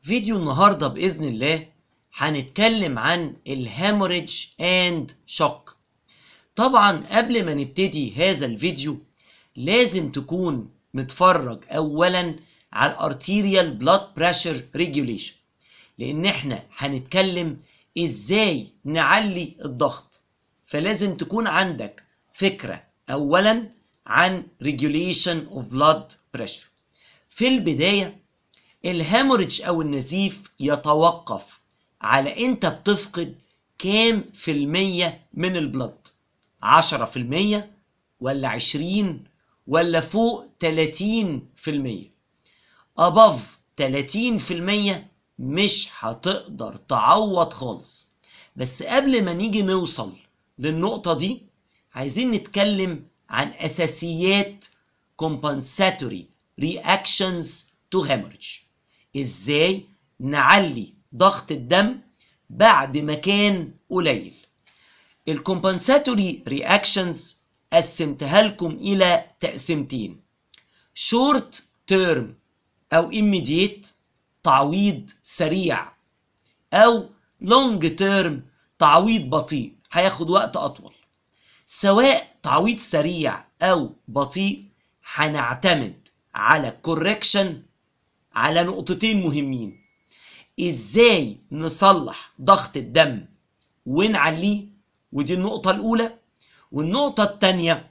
فيديو النهاردة بإذن الله هنتكلم عن الهيموريدج اند شوك طبعا قبل ما نبتدي هذا الفيديو لازم تكون متفرج اولا على الارتيريال بلاد بريشر ريجوليشن لان احنا هنتكلم ازاي نعلي الضغط فلازم تكون عندك فكرة اولا عن regulation of blood pressure في البداية الهيموريدج او النزيف يتوقف على انت بتفقد كام في المية من البلد عشرة في المية ولا عشرين ولا فوق تلاتين في المية above تلاتين في المية مش هتقدر تعوض خالص بس قبل ما نيجي نوصل للنقطة دي عايزين نتكلم عن أساسيات compensatory reactions to hemorrhage ازاي نعلي ضغط الدم بعد ما كان قليل الكومبنساتوري رياكشنز قسمتها لكم الى تقسيمتين شورت تيرم او immediate تعويض سريع او لونج تيرم تعويض بطيء هياخد وقت اطول سواء تعويض سريع او بطيء هنعتمد على كوركشن على نقطتين مهمين ازاي نصلح ضغط الدم ونعليه ودي النقطة الأولى والنقطة التانية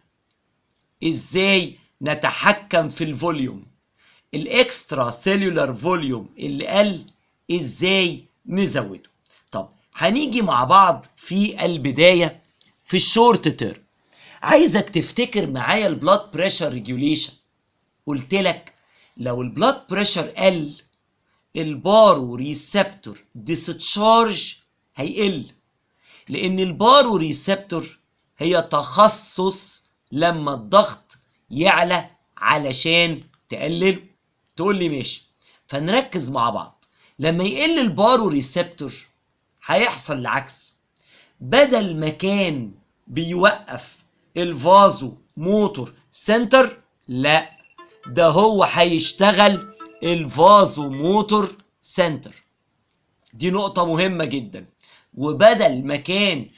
ازاي نتحكم في الفوليوم الاكسترا سيلولار فوليوم اللي قل ازاي نزوده طب هنيجي مع بعض في البداية في الشورت تيرم عايزك تفتكر معايا البلاد بريشر ريجوليشن قلت لك لو البلاد بريشر قل البارو ريسبتور ديستشارج هيقل لان البارو ريسبتور هي تخصص لما الضغط يعلى علشان تقلله تقول لي ماشي فنركز مع بعض لما يقل البارو ريسبتور هيحصل العكس بدل ما كان بيوقف الفازو موتور سنتر لا ده هو هيشتغل الفازو موتور سنتر دي نقطة مهمة جدا وبدل ما كان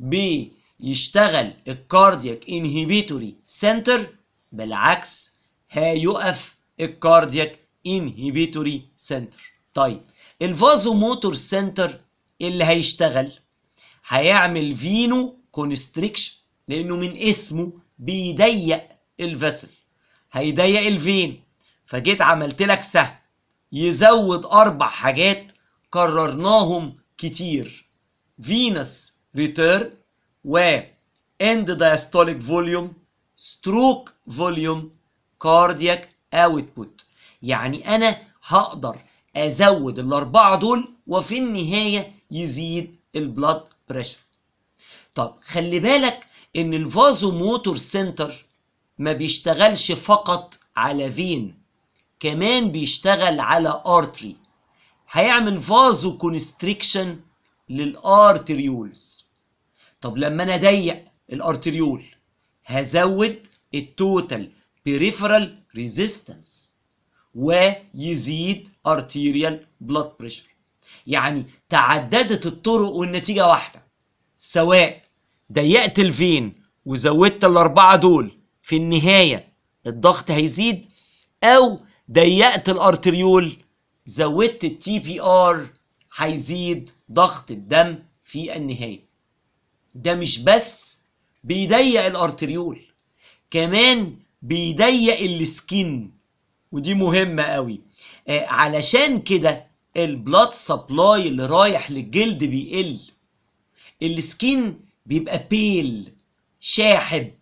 بيشتغل الكاردياك انهبيتوري سنتر بالعكس هيقف الكاردياك انهبيتوري سنتر طيب الفازو موتور سنتر اللي هيشتغل هيعمل فينو كونستريكشن لانه من اسمه بيضيق الفسل هيضيق الفين فجيت عملت لك سهم يزود اربع حاجات كررناهم كتير فينس ريتيرن و اند دايستوليك فوليوم ستروك فوليوم كاردياك اوتبوت يعني انا هقدر ازود الاربعه دول وفي النهايه يزيد البلاد بريشر طب خلي بالك ان الفازو موتور سنتر ما بيشتغلش فقط على فين كمان بيشتغل على ارتري هيعمل فازو كونستريكشن للارتريولز طب لما انا اضيق الارتريول هزود التوتال بيريفرال ريزيستنس ويزيد ارتيريال بلاد بريشر يعني تعددت الطرق والنتيجه واحده سواء ضيقت الفين وزودت الاربعه دول في النهايه الضغط هيزيد او ضيقت الارتريول زودت التي بي ار هيزيد ضغط الدم في النهايه ده مش بس بيضيق الارتريول كمان بيضيق السكين ودي مهمه قوي آه علشان كده البلاد سبلاي اللي رايح للجلد بيقل السكين بيبقى بيل شاحب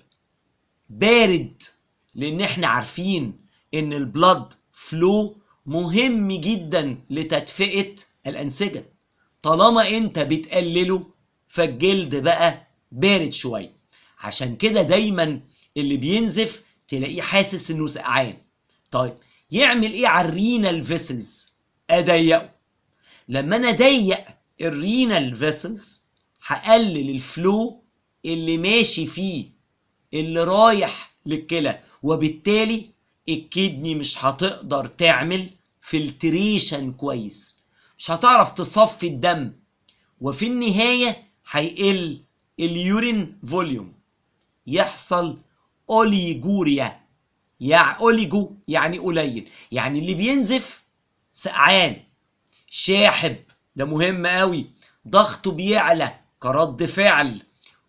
بارد لان احنا عارفين ان البلد فلو مهم جدا لتدفئة الأنسجة طالما انت بتقلله فالجلد بقى بارد شوية عشان كده دايما اللي بينزف تلاقيه حاسس انه سقعان طيب يعمل ايه على الرينال فيسلز اضيقه لما انا اضيق الرينال فيسلز هقلل الفلو اللي ماشي فيه اللي رايح للكلى وبالتالي الكدني مش هتقدر تعمل فلتريشن كويس مش هتعرف تصفي الدم وفي النهاية هيقل اليورين فوليوم يحصل اوليجوريا يعني اوليجو يعني قليل يعني اللي بينزف سقعان شاحب ده مهم قوي ضغطه بيعلى كرد فعل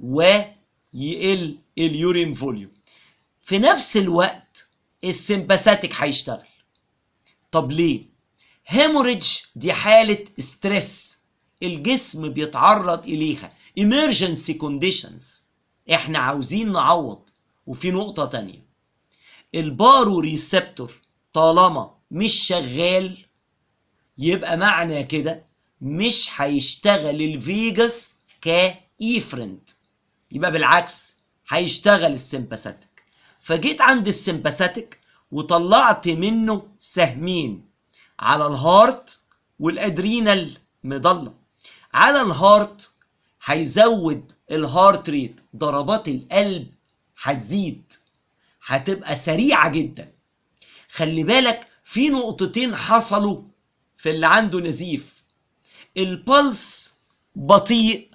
ويقل اليورين فوليوم في نفس الوقت السمباثيك هيشتغل طب ليه هيموريدج دي حالة ستريس الجسم بيتعرض إليها emergency conditions احنا عاوزين نعوض وفي نقطة تانية البارو ريسبتور طالما مش شغال يبقى معنى كده مش هيشتغل الفيجاس كايفرنت يبقى بالعكس هيشتغل السمباثيك فجيت عند السمباثيك وطلعت منه سهمين على الهارت والادرينال مضله على الهارت هيزود الهارت ريت ضربات القلب هتزيد هتبقى سريعه جدا خلي بالك في نقطتين حصلوا في اللي عنده نزيف البلس بطيء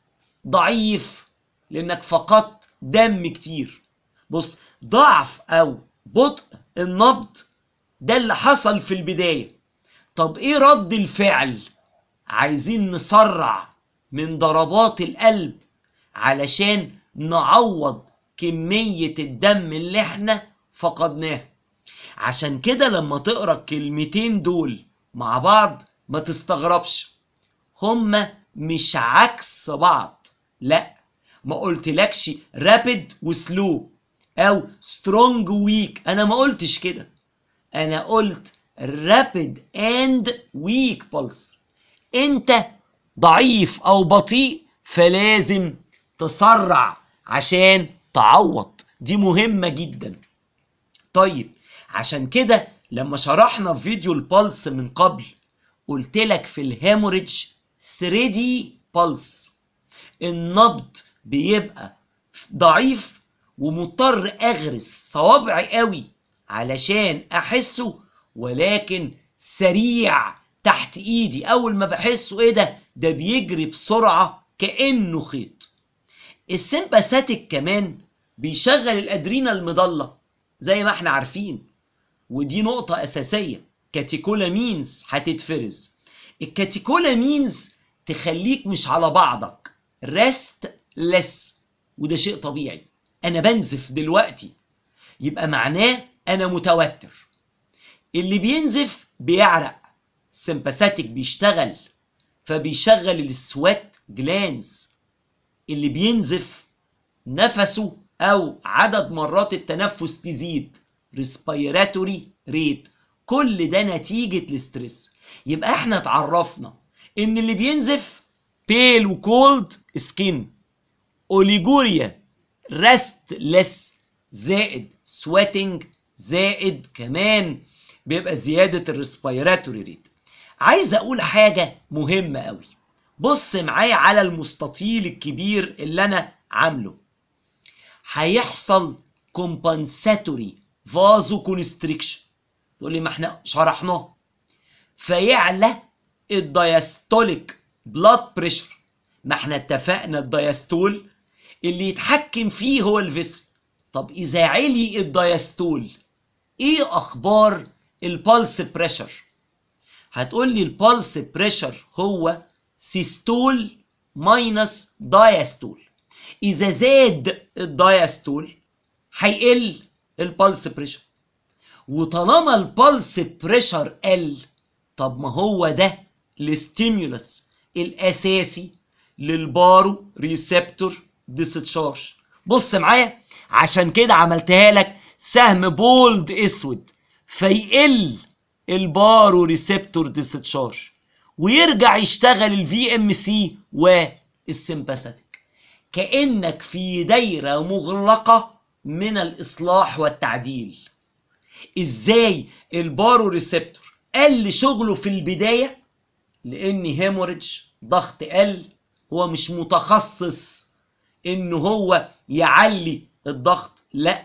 ضعيف لانك فقدت دم كتير بص ضعف او بطء النبض ده اللي حصل في البدايه طب ايه رد الفعل عايزين نسرع من ضربات القلب علشان نعوض كميه الدم اللي احنا فقدناها عشان كده لما تقرا الكلمتين دول مع بعض ما تستغربش هما مش عكس بعض لا ما قلتلكش رابid وسلو او سترونج ويك انا ما قلتش كده انا قلت رابid اند ويك بلس انت ضعيف او بطيء فلازم تسرع عشان تعوض دي مهمة جدا طيب عشان كده لما شرحنا في فيديو البلس من قبل قلت لك في الهيموريدج 3 بلس النبض بيبقى ضعيف ومضطر اغرس صوابعي قوي علشان احسه ولكن سريع تحت ايدي اول ما بحسه ايه ده ده بيجري بسرعه كانه خيط السمباثيك كمان بيشغل الادرينال مضله زي ما احنا عارفين ودي نقطه اساسيه كاتيكولامينز هتتفرز الكاتيكولامينز تخليك مش على بعضك ريست لس وده شيء طبيعي انا بنزف دلوقتي يبقى معناه انا متوتر اللي بينزف بيعرق السمباثيك بيشتغل فبيشغل السويت جلانز اللي بينزف نفسه او عدد مرات التنفس تزيد ريسبيراتوري ريت كل ده نتيجة الاسترس يبقى احنا اتعرفنا ان اللي بينزف بيل وكولد سكين اوليجوريا ريستلس زائد سويتنج زائد كمان بيبقى زيادة الريسبيراتوري ريت عايز اقول حاجة مهمة قوي بص معايا على المستطيل الكبير اللي انا عامله هيحصل كومبنساتوري فازو كونستريكشن تقول لي ما احنا شرحناه فيعلى الدايستوليك بلاد بريشر ما احنا اتفقنا الدايستول اللي يتحكم فيه هو الفيسل طب اذا علي الدايستول ايه اخبار البلس بريشر هتقول لي البلس بريشر هو سيستول ماينس دايستول اذا زاد الدايستول هيقل البلس بريشر وطالما البلس بريشر قل طب ما هو ده الستيمولس الاساسي للبارو ريسبتور ديستشارج بص معايا عشان كده عملتها لك سهم بولد اسود فيقل البارو ريسبتور ديستشارج ويرجع يشتغل الفي ام سي والسمباثيك كانك في دايره مغلقه من الاصلاح والتعديل ازاي البارو ريسبتور قل شغله في البدايه لان هيموريدج ضغط قل هو مش متخصص ان هو يعلي الضغط لا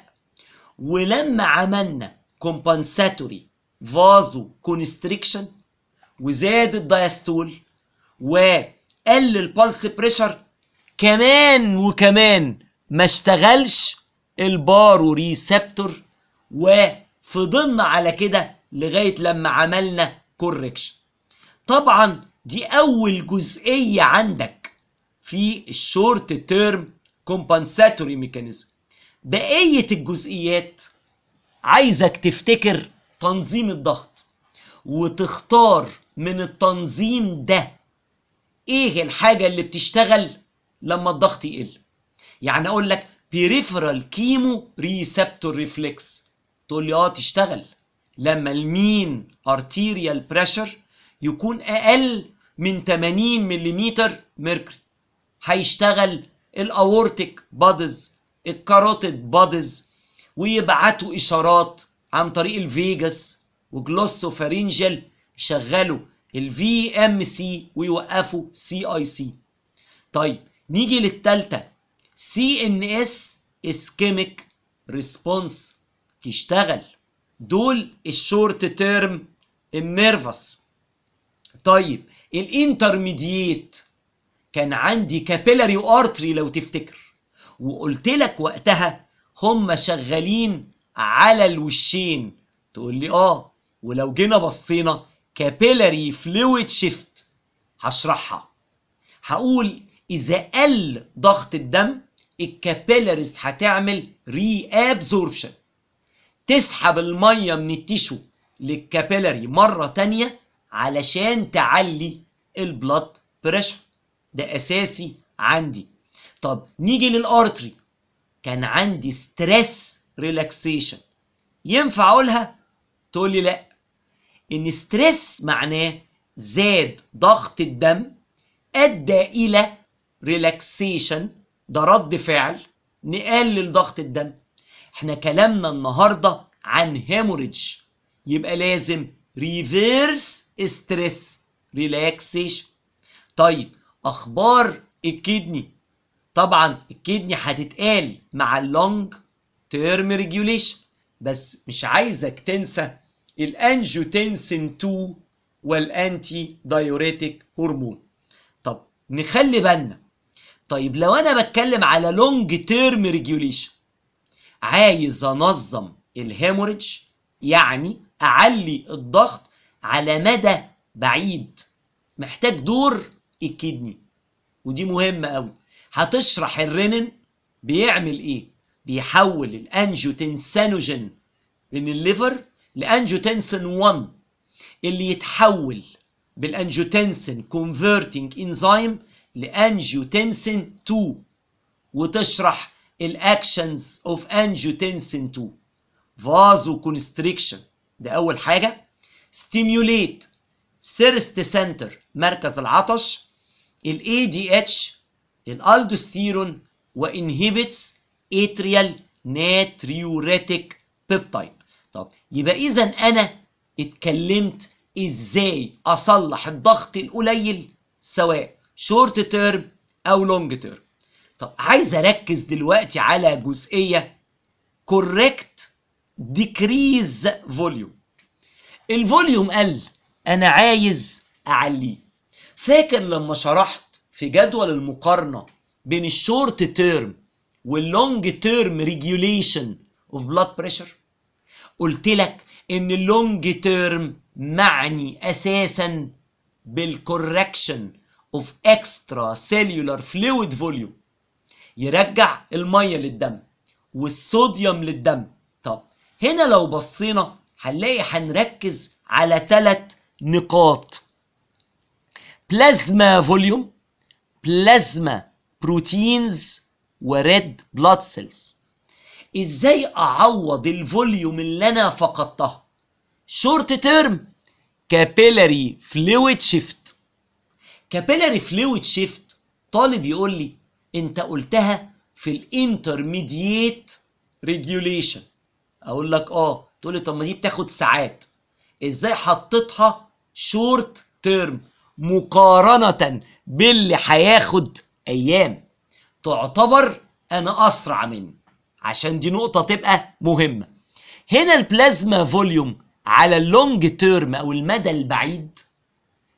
ولما عملنا كومبنساتوري فازو كونستريكشن وزاد الدايستول وقل البلس بريشر كمان وكمان ما اشتغلش البارو ريسبتور وفضلنا على كده لغايه لما عملنا كوركشن طبعا دي اول جزئيه عندك في الشورت تيرم كومبنساتوري ميكانيزم بقيه الجزئيات عايزك تفتكر تنظيم الضغط وتختار من التنظيم ده ايه الحاجه اللي بتشتغل لما الضغط يقل يعني اقول لك بيريفرال كيمو ريسبتور ريفلكس تقول لي اه تشتغل لما المين ارتيريال بريشر يكون اقل من 80 ملم ميركوري هيشتغل الاورتيك بادز الكاروتيد بادز ويبعتوا اشارات عن طريق الفيجاس وجلوسوفارينجل يشغلوا الفي ام سي ويوقفوا سي اي سي طيب نيجي للتالتة سي ان اس اسكيميك ريسبونس تشتغل دول الشورت تيرم النيرفس طيب الانترميديت كان عندي كابيلاري وارتري لو تفتكر وقلت لك وقتها هم شغالين على الوشين تقول لي اه ولو جينا بصينا كابيلاري فلويد شيفت هشرحها هقول اذا قل ضغط الدم الكابيلاريز هتعمل ري ابزوربشن تسحب الميه من التيشو للكابيلاري مره تانية علشان تعلي البلاد بريشر ده اساسي عندي طب نيجي للارتري كان عندي ستريس ريلاكسيشن ينفع اقولها تقول لي لا ان ستريس معناه زاد ضغط الدم ادى الى ريلاكسيشن ده رد فعل نقلل ضغط الدم احنا كلامنا النهارده عن هيموريدج يبقى لازم ريفيرس ستريس ريلاكسيشن طيب اخبار الكدني طبعا الكدني هتتقال مع اللونج تيرم ريجوليشن بس مش عايزك تنسى الانجيوتنسين 2 والانتي دايوريتك هرمون طب نخلي بالنا طيب لو انا بتكلم على لونج تيرم ريجوليشن عايز انظم الهيموريدج يعني اعلي الضغط على مدى بعيد محتاج دور الكدني ودي مهمه قوي هتشرح الرينين بيعمل ايه بيحول الانجيوتنسانوجين من الليفر لانجيوتنسين 1 اللي يتحول بالانجيوتنسين كونفرتنج انزيم لانجيوتنسين 2 وتشرح الاكشنز اوف انجيوتنسين 2 فازو كونستريكشن ده اول حاجه ستيميوليت سيرست سنتر مركز العطش الاي دي اتش الالدوستيرون وانهبيتس اتريال ناتريوريتك بيبتايد طب يبقى اذا انا اتكلمت ازاي اصلح الضغط القليل سواء شورت تيرم او لونج تيرم طب عايز اركز دلوقتي على جزئيه كوريكت ديكريز فوليوم الفوليوم قل انا عايز اعليه فاكر لما شرحت في جدول المقارنه بين الشورت تيرم واللونج تيرم ريجوليشن اوف بلاد بريشر قلت لك ان اللونج تيرم معني اساسا بالكوركشن اوف اكسترا سيلولار فلويد فوليوم يرجع الميه للدم والصوديوم للدم طب هنا لو بصينا هنلاقي هنركز على ثلاث نقاط بلازما فوليوم بلازما بروتينز وريد بلاد سيلز ازاي اعوض الفوليوم اللي انا فقدتها شورت تيرم كابيلاري فلويد شيفت كابيلاري فلويد شيفت طالب يقول لي انت قلتها في الانترميديت ريجوليشن اقول لك اه تقول لي طب ما دي بتاخد ساعات ازاي حطيتها شورت تيرم مقارنة باللي هياخد ايام تعتبر انا اسرع مني عشان دي نقطة تبقى مهمة هنا البلازما فوليوم على اللونج تيرم او المدى البعيد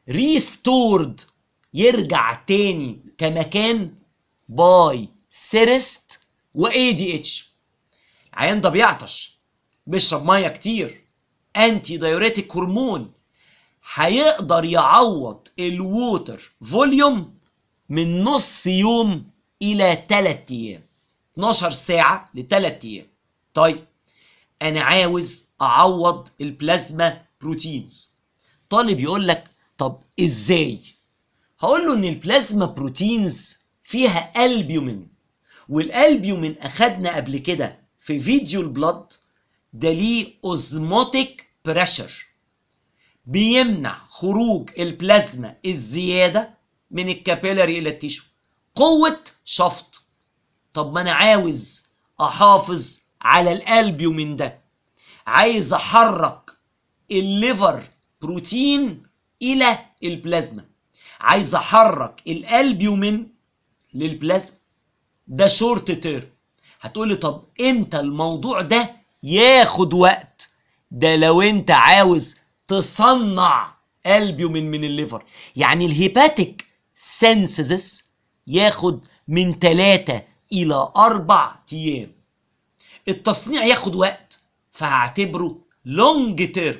ريستورد يرجع تاني كمكان باي سيرست واي دي اتش العيان ده بيعطش بيشرب ميه كتير انتي دايوريتك هرمون هيقدر يعوض الووتر فوليوم من نص يوم الى 3 ايام 12 ساعه ل 3 ايام طيب انا عاوز اعوض البلازما بروتينز طالب يقول لك طب ازاي هقول له ان البلازما بروتينز فيها البيومين والالبيومين اخدنا قبل كده في فيديو البلد ده ليه اوزموتيك بريشر بيمنع خروج البلازما الزياده من الكابيلاري الى التيشو قوه شفط طب ما انا عاوز احافظ على الالبيومين ده عايز احرك الليفر بروتين الى البلازما عايز احرك الالبيومين للبلازما ده شورت تيرم هتقولي طب امتى الموضوع ده ياخد وقت ده لو انت عاوز تصنع البيومين من الليفر يعني الهيباتيك سينسيس ياخد من 3 الى 4 ايام التصنيع ياخد وقت فهعتبره لونج تيرم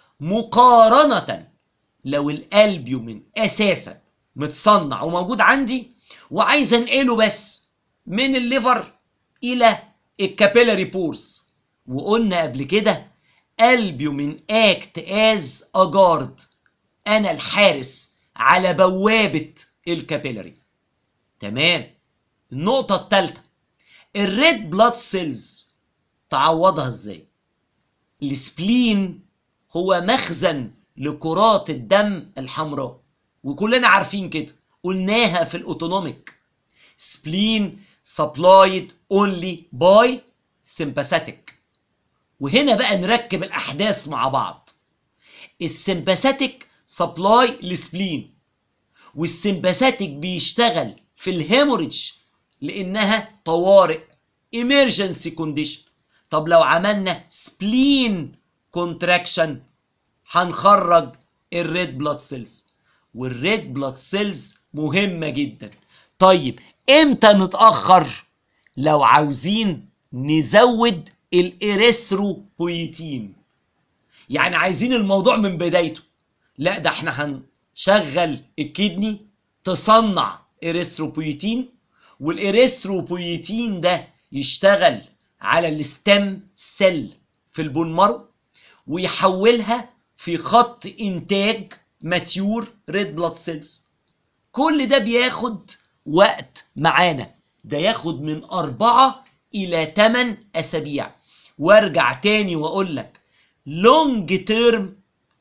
مقارنة لو الالبيومين اساسا متصنع وموجود عندي وعايز انقله بس من الليفر الى الكابيلاري بورس وقلنا قبل كده البيومين اكت از اجارد انا الحارس على بوابة الكابيلاري تمام النقطة الثالثة الريد بلاد سيلز تعوضها ازاي السبلين هو مخزن لكرات الدم الحمراء وكلنا عارفين كده قلناها في الاوتونوميك سبلين supplied only by sympathetic وهنا بقى نركب الاحداث مع بعض السمباثيك سبلاي لسبلين والسمباثيك بيشتغل في الهيموريدج لانها طوارئ emergency condition طب لو عملنا سبلين كونتراكشن هنخرج الريد بلاد سيلز والريد بلاد سيلز مهمة جدا طيب امتى نتأخر لو عاوزين نزود الاريثروبويتين يعني عايزين الموضوع من بدايته لا ده احنا هنشغل الكدني تصنع اريثروبويتين والاريثروبويتين ده يشتغل على الستم سيل في البون مارو ويحولها في خط انتاج ماتيور ريد بلاد سيلز كل ده بياخد وقت معانا ده ياخد من أربعة إلى 8 أسابيع وارجع تاني وأقول لك لونج تيرم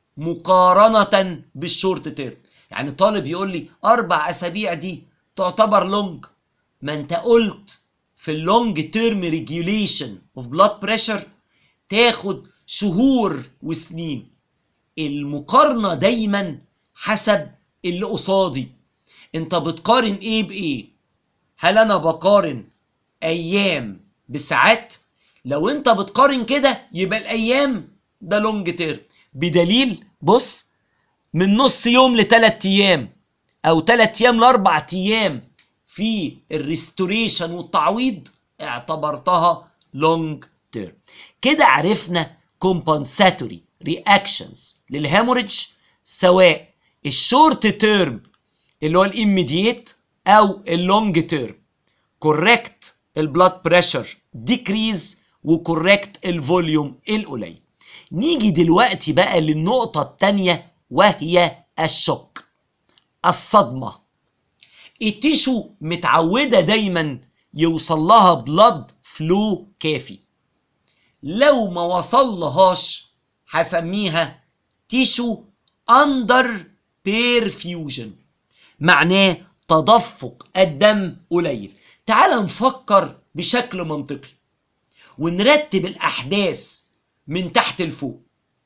مقارنة بالشورت تيرم يعني طالب يقول لي أربع أسابيع دي تعتبر لونج ما أنت قلت في اللونج تيرم ريجوليشن اوف بلاد بريشر تاخد شهور وسنين المقارنة دايما حسب اللي قصادي انت بتقارن ايه بايه هل انا بقارن ايام بساعات لو انت بتقارن كده يبقى الايام ده لونج تيرم بدليل بص من نص يوم لثلاث ايام او ثلاث ايام لاربع ايام في الريستوريشن والتعويض اعتبرتها لونج تيرم كده عرفنا compensatory reactions للهيموريدج سواء الشورت تيرم اللي هو الاميديت او اللونج تيرم كوريكت البلاد بريشر ديكريز وكوريكت الفوليوم القليل نيجي دلوقتي بقى للنقطة التانية وهي الشوك الصدمة التيشو متعودة دايما يوصل لها بلاد فلو كافي لو ما وصل لهاش هسميها تيشو اندر بيرفيوجن معناه تدفق الدم قليل تعال نفكر بشكل منطقي ونرتب الاحداث من تحت لفوق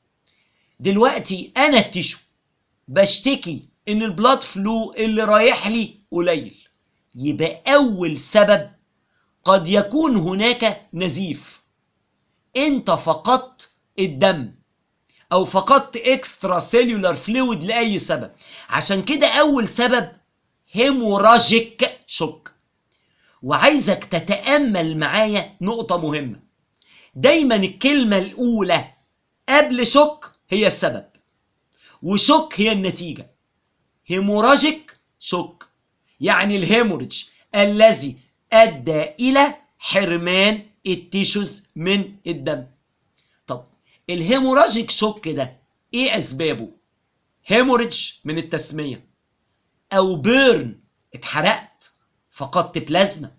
دلوقتي انا التيشو بشتكي ان البلاد فلو اللي رايح لي قليل يبقى اول سبب قد يكون هناك نزيف انت فقدت الدم او فقدت اكسترا سيلولار فلويد لاي سبب عشان كده اول سبب هيموراجيك شوك وعايزك تتامل معايا نقطه مهمه دايما الكلمه الاولى قبل شوك هي السبب وشوك هي النتيجه هيموراجيك شوك يعني الهيموريج الذي ادى الى حرمان التيشوز من الدم طب الهيموراجيك شوك ده ايه اسبابه هيموريج من التسميه او بيرن اتحرقت فقدت بلازما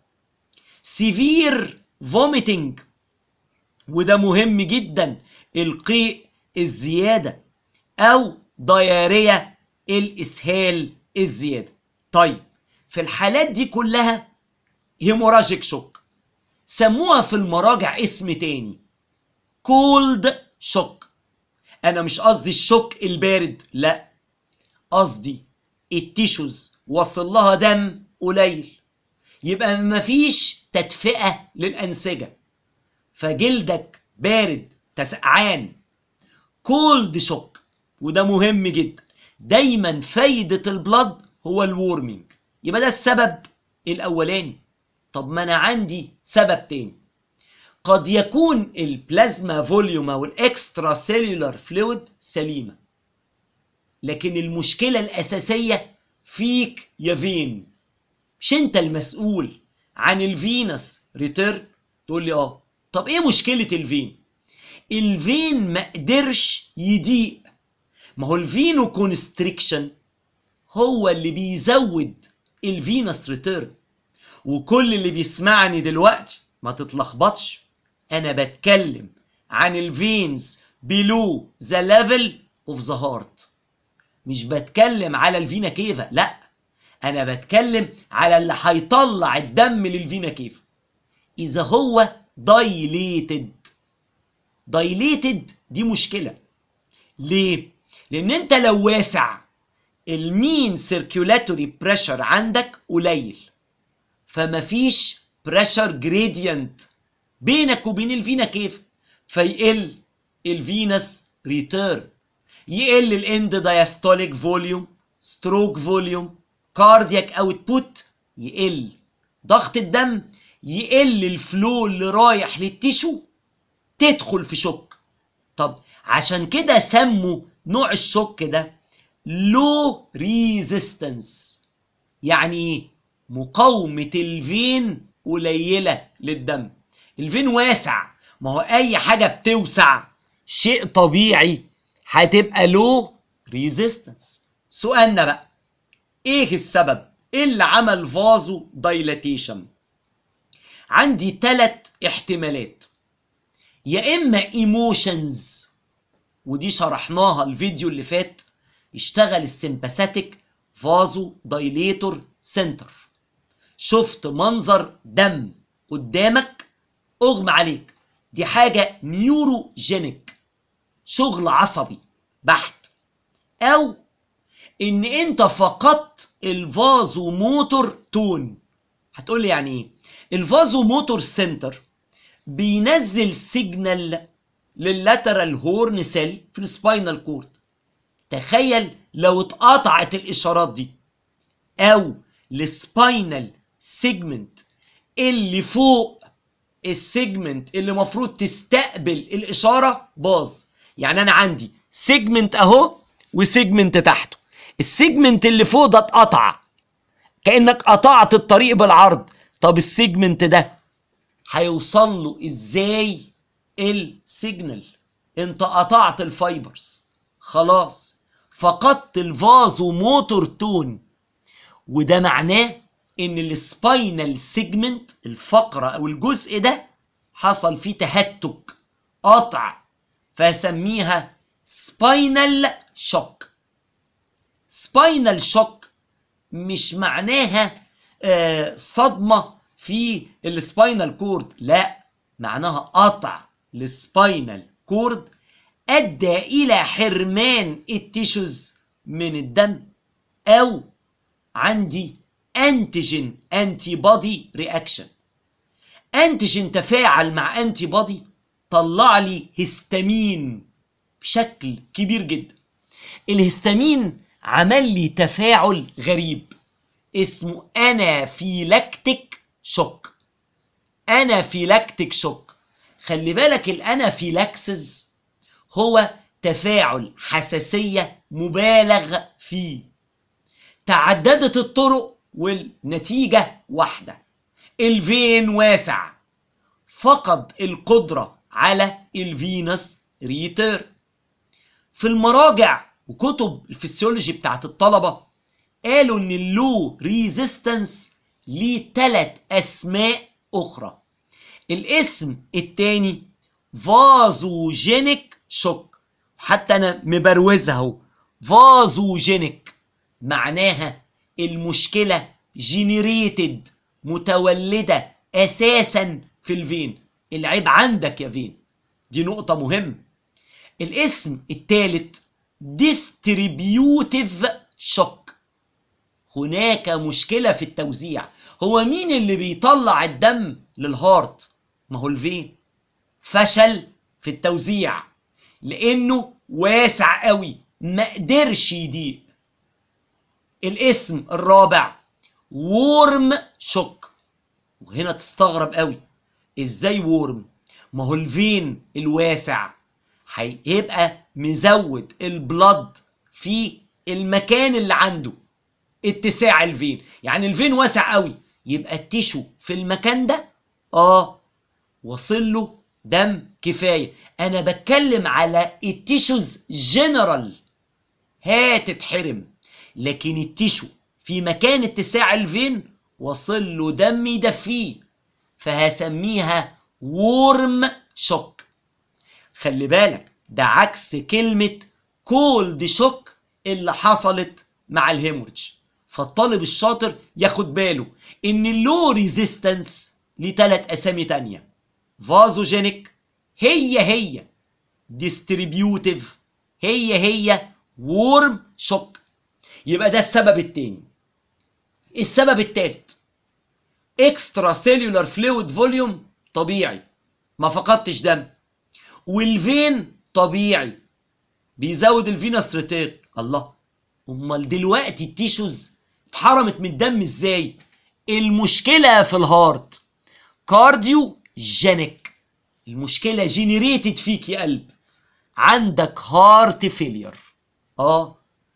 سيفير فوميتنج وده مهم جدا القيء الزياده او ضياريه الاسهال الزياده طيب في الحالات دي كلها هيموراجيك شوك سموها في المراجع اسم تاني كولد شوك انا مش قصدي الشوك البارد لا قصدي التيشوز وصل لها دم قليل يبقى مفيش تدفئة للأنسجة فجلدك بارد تسقعان كولد شوك وده مهم جدا دايما فايدة البلد هو الورمينج يبقى ده السبب الأولاني طب ما أنا عندي سبب تاني قد يكون البلازما فوليوم أو الإكسترا سيلولار فلويد سليمة لكن المشكلة الأساسية فيك يا فين مش انت المسؤول عن الفينس ريتيرن تقول لي اه طب ايه مشكلة الفين الفين ما قدرش يضيق ما هو الفينو كونستريكشن هو اللي بيزود الفينس ريتيرن وكل اللي بيسمعني دلوقتي ما تتلخبطش انا بتكلم عن الفينز بلو ذا ليفل اوف ذا هارت مش بتكلم على الفينا كيفا لا انا بتكلم على اللي هيطلع الدم للفينا كيفا اذا هو دايليتد دايليتد دي مشكله ليه لان انت لو واسع المين سيركيولاتوري بريشر عندك قليل فمفيش بريشر جريدينت بينك وبين الفينا كيف فيقل الفينس ريتيرن يقل الاند دايستوليك فوليوم ستروك فوليوم كاردياك اوتبوت يقل ضغط الدم يقل الفلو اللي رايح للتيشو تدخل في شوك طب عشان كده سموا نوع الشوك ده لو ريزيستنس يعني ايه مقاومة الفين قليلة للدم الفين واسع ما هو اي حاجة بتوسع شيء طبيعي هتبقى لو ريزيستنس سؤالنا بقى ايه السبب ايه اللي عمل فازو دايلاتيشن عندي ثلاث احتمالات يا اما ايموشنز ودي شرحناها الفيديو اللي فات يشتغل السمباثيك فازو دايليتور سنتر شفت منظر دم قدامك اغمى عليك دي حاجة نيوروجينيك شغل عصبي بحت او ان انت فقدت الفازو موتور تون هتقول لي يعني ايه الفازو موتور سنتر بينزل سيجنال لللاترال هورن سيل في السباينال كورد تخيل لو اتقطعت الاشارات دي او السباينال سيجمنت اللي فوق السيجمنت اللي مفروض تستقبل الاشاره باظ يعني انا عندي سيجمنت اهو وسيجمنت تحته السيجمنت اللي فوق ده اتقطع كانك قطعت الطريق بالعرض طب السيجمنت ده هيوصل له ازاي السيجنال انت قطعت الفايبرز خلاص فقدت الفازو موتور تون وده معناه ان السباينال سيجمنت الفقره او الجزء ده حصل فيه تهتك قطع فسميها سباينال شوك سباينال شوك مش معناها آه، صدمه في السباينال كورد لا معناها قطع السباينال كورد ادى الى حرمان التيشوز من الدم او عندي انتيجين انتي بودي رياكشن انتيجين تفاعل مع انتي بودي طلع لي هستامين بشكل كبير جدا الهستامين عمل لي تفاعل غريب اسمه انافيلاكتيك شوك انافيلاكتيك شوك خلي بالك الانافيلاكسز هو تفاعل حساسية مبالغ فيه تعددت الطرق والنتيجة واحدة الفين واسع فقد القدرة على الفينس ريتير في المراجع وكتب الفسيولوجي بتاعت الطلبة قالوا ان اللو ريزيستنس ليه تلات اسماء اخرى الاسم التاني فازوجينيك شوك حتى انا مبروزها اهو فازوجينيك معناها المشكله جينيريتد متولده اساسا في الفين العيب عندك يا فين دي نقطه مهمه الاسم الثالث ديستريبيوتيف شوك هناك مشكله في التوزيع هو مين اللي بيطلع الدم للهارت ما هو الفين فشل في التوزيع لانه واسع قوي ما قدرش يضيق الاسم الرابع وورم شوك وهنا تستغرب قوي ازاي وورم ما هو الفين الواسع هيبقى مزود البلد في المكان اللي عنده اتساع الفين يعني الفين واسع قوي يبقى التيشو في المكان ده اه وصل له دم كفايه انا بتكلم على التيشوز جنرال هتتحرم لكن التيشو في مكان اتساع الفين وصل له دم يدفيه فهسميها وورم شوك خلي بالك ده عكس كلمة كولد شوك اللي حصلت مع الهيموريدج فالطالب الشاطر ياخد باله ان اللو ريزيستنس ليه تلات اسامي تانية فازوجينيك هي هي ديستريبيوتيف هي هي وورم شوك يبقى ده السبب التاني السبب التالت اكسترا سيلولار فلويد فوليوم طبيعي ما فقدتش دم والفين طبيعي بيزود الفينس ريتير الله امال دلوقتي التيشوز اتحرمت من الدم ازاي المشكله في الهارت كارديو جينيك المشكله جينيريتد فيك يا قلب عندك هارت فيلير اه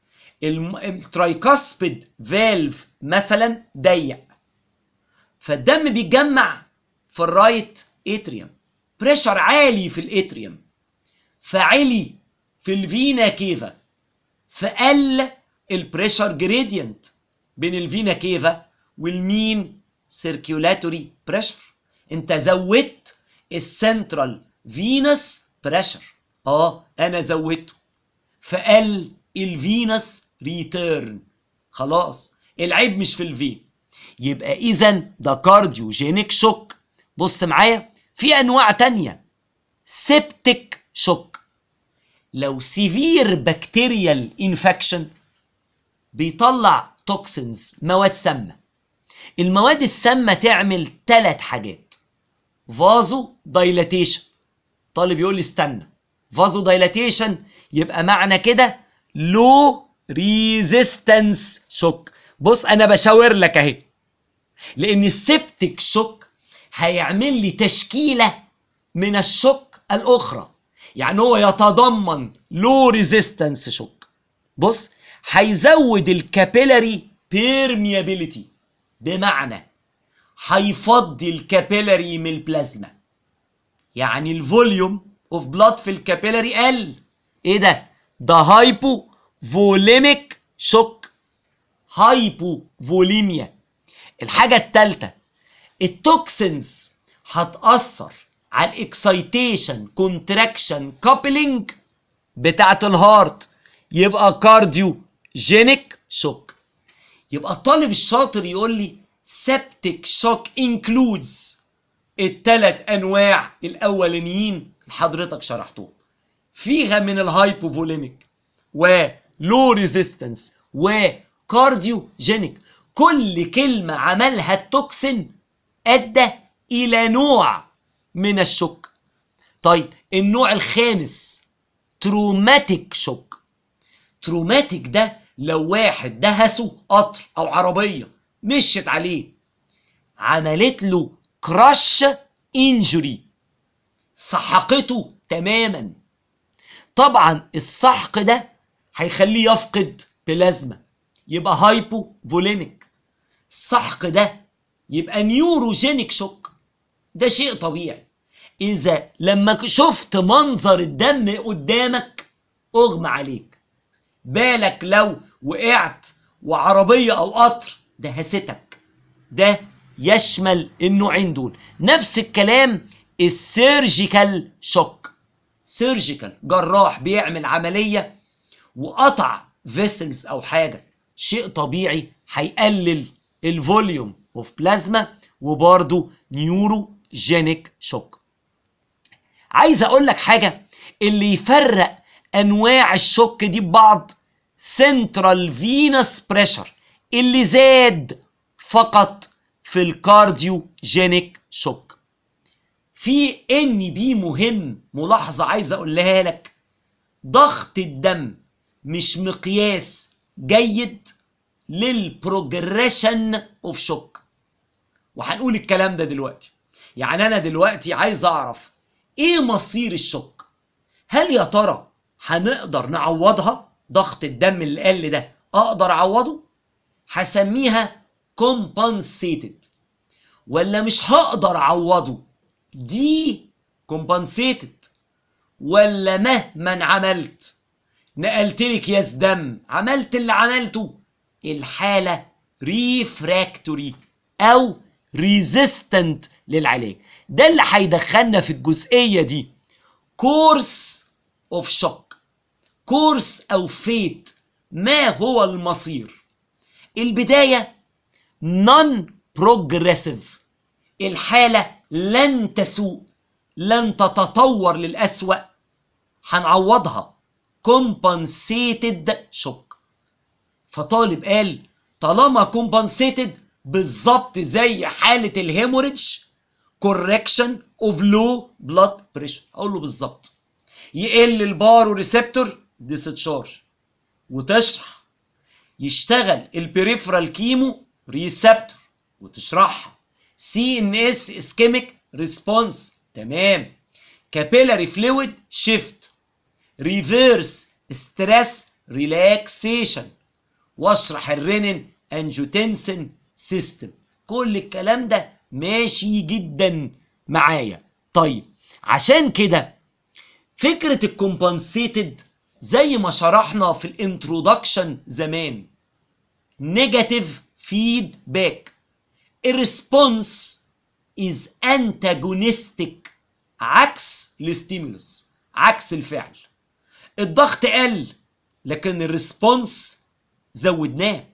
الترايكاسبيد فالف مثلا ضيق فالدم بيتجمع في الرايت اتريوم بريشر عالي في الاتريوم فعلي في الفينا كيفا فقل البريشر جريدينت بين الفينا كيفا والمين سيركيولاتوري بريشر انت زودت السنترال فينس بريشر اه انا زودته فقل الفينس ريتيرن خلاص العيب مش في الفين يبقى اذا ده كارديوجينيك شوك بص معايا في انواع تانية سيبتك شوك لو سيفير بكتيريال انفكشن بيطلع توكسينز مواد سامه المواد السامه تعمل ثلاث حاجات فازو دايلاتيشن طالب يقول لي استنى فازو دايلاتيشن يبقى معنى كده لو ريزيستنس شوك بص انا بشاور لك اهي لان السبتك شوك هيعمل لي تشكيله من الشوك الاخرى يعني هو يتضمن لو ريزيستنس شوك بص هيزود الكابيلاري بيرميابيليتي بمعنى هيفضي الكابيلاري من البلازما يعني الفوليوم اوف بلاد في الكابيلاري قل ايه ده ده هايبو فوليميك شوك هايبو فوليميا الحاجة التالتة التوكسينز هتأثر على الاكسايتيشن كونتراكشن كابلينج بتاعت الهارت يبقى كارديو جينيك شوك يبقى الطالب الشاطر يقول لي سبتك شوك انكلودز التلات انواع الاولانيين اللي حضرتك شرحتهم فيها من الهايبوفوليميك ولو ريزيستنس وكارديو جينيك كل كلمة عملها التوكسين أدى إلى نوع من الشك طيب النوع الخامس تروماتيك شوك تروماتيك ده لو واحد دهسه قطر او عربيه مشت عليه عملت له كراش انجري سحقته تماما طبعا السحق ده هيخليه يفقد بلازما يبقى هايبو فوليميك السحق ده يبقى نيوروجينيك شوك ده شيء طبيعي اذا لما شفت منظر الدم قدامك اغمى عليك بالك لو وقعت وعربيه او قطر دهستك ده يشمل النوعين دول نفس الكلام السيرجيكال شوك سيرجيكال جراح بيعمل عمليه وقطع فيسلز او حاجه شيء طبيعي هيقلل الفوليوم اوف بلازما وبرده نيوروجينيك شوك عايز اقول لك حاجه اللي يفرق انواع الشوك دي ببعض سنترال فينس بريشر اللي زاد فقط في الكارديوجينيك شوك في ان بي مهم ملاحظه عايز اقولها لك ضغط الدم مش مقياس جيد للبروجريشن اوف شوك وهنقول الكلام ده دلوقتي يعني انا دلوقتي عايز اعرف ايه مصير الشوك هل يا ترى هنقدر نعوضها ضغط الدم اللي قل ده اقدر اعوضه هسميها compensated ولا مش هقدر اعوضه دي compensated ولا مهما عملت نقلت لك كياس دم عملت اللي عملته الحالة ريفراكتوري أو ريزيستنت للعلاج ده اللي هيدخلنا في الجزئية دي كورس اوف شوك كورس أو فيت ما هو المصير البداية نون بروجريسيف الحالة لن تسوء لن تتطور للأسوأ هنعوضها compensated shock فطالب قال طالما compensated بالظبط زي حالة الهيموريدج correction of low blood pressure اقول له بالظبط يقل البارو ريسبتور ديستشارج وتشرح يشتغل البريفرال كيمو ريسبتور وتشرحها سي ان اس اسكيميك ريسبونس تمام كابيلاري فلويد شيفت ريفيرس ستريس ريلاكسيشن واشرح الرينين انجوتنسن سيستم كل الكلام ده ماشي جدا معايا طيب عشان كده فكره الكومبنسيتد زي ما شرحنا في الانترودكشن زمان نيجاتيف فيدباك الريسبونس از انتاجونستيك عكس الستيمولس عكس الفعل الضغط قل لكن الريسبونس زودناه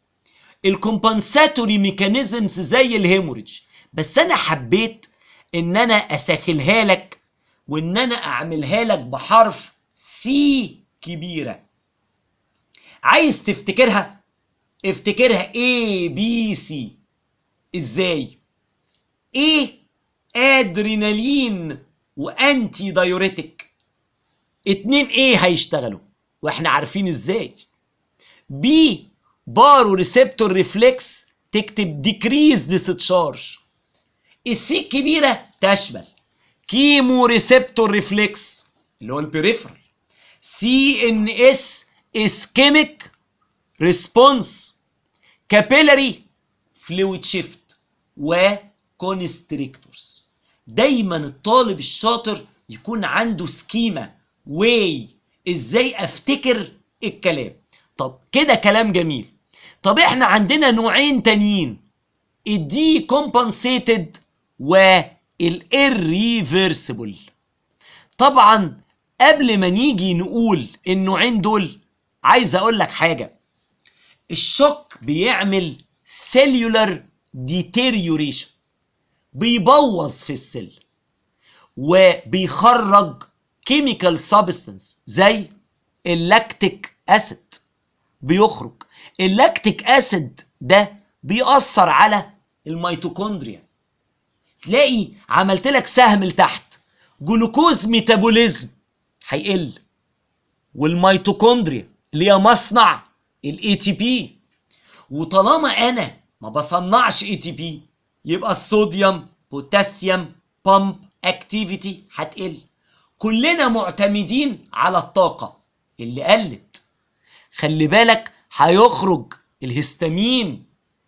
الكومبنساتوري ميكانيزمز زي الهيموريدج بس انا حبيت ان انا اسهلها لك وان انا اعملها لك بحرف سي كبيره عايز تفتكرها افتكرها A B C ازاي ايه ادرينالين وانتي دايوريتك اتنين ايه هيشتغلوا واحنا عارفين ازاي بي بارو ريسبتور ريفلكس تكتب ديكريز ديستشارج السي الكبيره تشمل كيمو ريسبتور ريفلكس اللي هو البريفرال سي ان اس اسكيميك ريسبونس كابيلاري فلويد شيفت وكونستريكتورز دايما الطالب الشاطر يكون عنده سكيما واي ازاي افتكر الكلام طب كده كلام جميل طب احنا عندنا نوعين تانيين الدي كومبنسيتد والirreversible طبعا قبل ما نيجي نقول النوعين دول عايز اقول لك حاجه الشوك بيعمل cellular deterioration بيبوظ في السل وبيخرج chemical substance زي اللاكتيك اسيد بيخرج اللاكتيك اسيد ده بيأثر على الميتوكوندريا تلاقي عملت لك سهم لتحت جلوكوز ميتابوليزم هيقل والميتوكوندريا اللي هي مصنع الاي تي بي وطالما انا ما بصنعش اي تي بي يبقى الصوديوم بوتاسيوم بامب اكتيفيتي هتقل كلنا معتمدين على الطاقة اللي قلت خلي بالك هيخرج الهستامين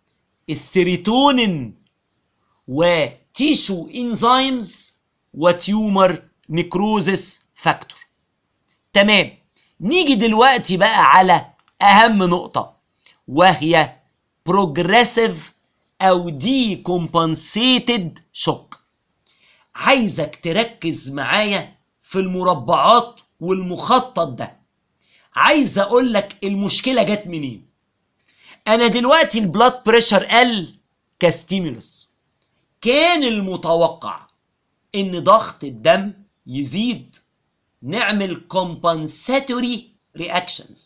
السيروتونين وتيشو انزيمز وتيومر نيكروزس فاكتور تمام نيجي دلوقتي بقى على اهم نقطة وهي بروجريسيف او دي كومبنسيتد شوك عايزك تركز معايا في المربعات والمخطط ده عايز اقول لك المشكله جت منين انا دلوقتي البلاد بريشر قل كستيمولس كان المتوقع ان ضغط الدم يزيد نعمل compensatory reactions